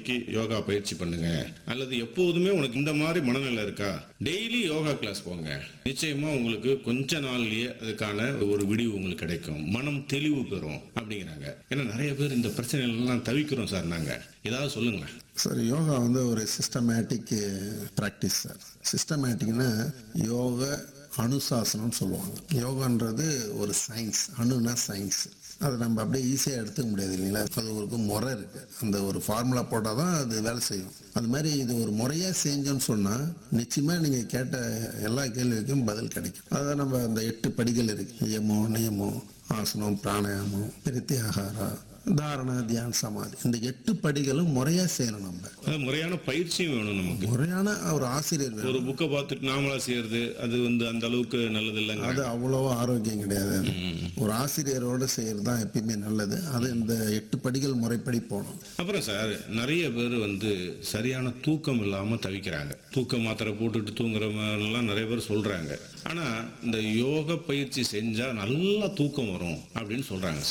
மணிக்கு யோகா பயிற்சி பண்ணுங்க அல்லது எப்போதுமே உனக்கு இந்த மாதிரி மனநிலை இருக்கா டெய்லி யோகா கிளாஸ் போங்க நிச்சயமா உங்களுக்கு கொஞ்ச நாள்லயே அதுக்கான ஒரு விடிவு உங்களுக்கு கிடைக்கும் மனம் தெளிவு பெறும் அப்படிங்கிறாங்க ஏன்னா நிறைய பேர் இந்த பிரச்சனைகள்லாம் தவிக்கிறோம் சார் நாங்க ஏதாவது சொல்லுங்க சார் யோகா வந்து ஒரு சிஸ்டமேட்டிக் ப்ராக்டிஸ் சார் சிஸ்டமேட்டிக்னா யோக அனுசாசனம் சொல்லுவாங்க யோகான்றது ஒரு சயின்ஸ் அணுனா சயின்ஸ் அதை நம்ம அப்படியே ஈஸியாக எடுத்துக்க முடியாது இல்லைங்களா அது ஒரு முறை இருக்கு அந்த ஒரு ஃபார்முலா போட்டால் தான் அது வேலை செய்யும் அது மாதிரி இது ஒரு முறையாக செஞ்சோன்னு சொன்னால் நிச்சயமாக நீங்கள் கேட்ட எல்லா கேள்விக்கும் பதில் கிடைக்கும் அதான் நம்ம அந்த எட்டு படிகள் இருக்கு யமோ நியமோ ஆசனம் பிராணாயாமம் பிரத்யாகாரா தாரண தியான் சமாதி இந்த எட்டு படிகளும் முறையா செய்யணும் நம்ம அது முறையான பயிற்சியும் வேணும் நமக்கு முறையான ஒரு ஆசிரியர் வேணும். ஒரு புக்கை பார்த்துட்டு நாமளா செய்யறது அது வந்து அந்த அளவுக்கு நல்லது இல்லைங்க அது அவ்வளவா ஆரோக்கியம் கிடையாது அது. ஒரு ஆசிரியரோட செய்யறது தான் எப்பயுமே நல்லது அது இந்த எட்டு படிகள் முறைப்படி போகணும் அப்புறம் சார் நிறைய பேர் வந்து சரியான தூக்கம் இல்லாம தவிக்கிறாங்க தூக்க மாத்திரை போட்டுட்டு தூங்குறவங்கலாம் நிறைய பேர் சொல்றாங்க ஆனா இந்த யோக பயிற்சி செஞ்சா நல்லா தூக்கம் வரும் அப்படின்னு சொல்றாங்க சார்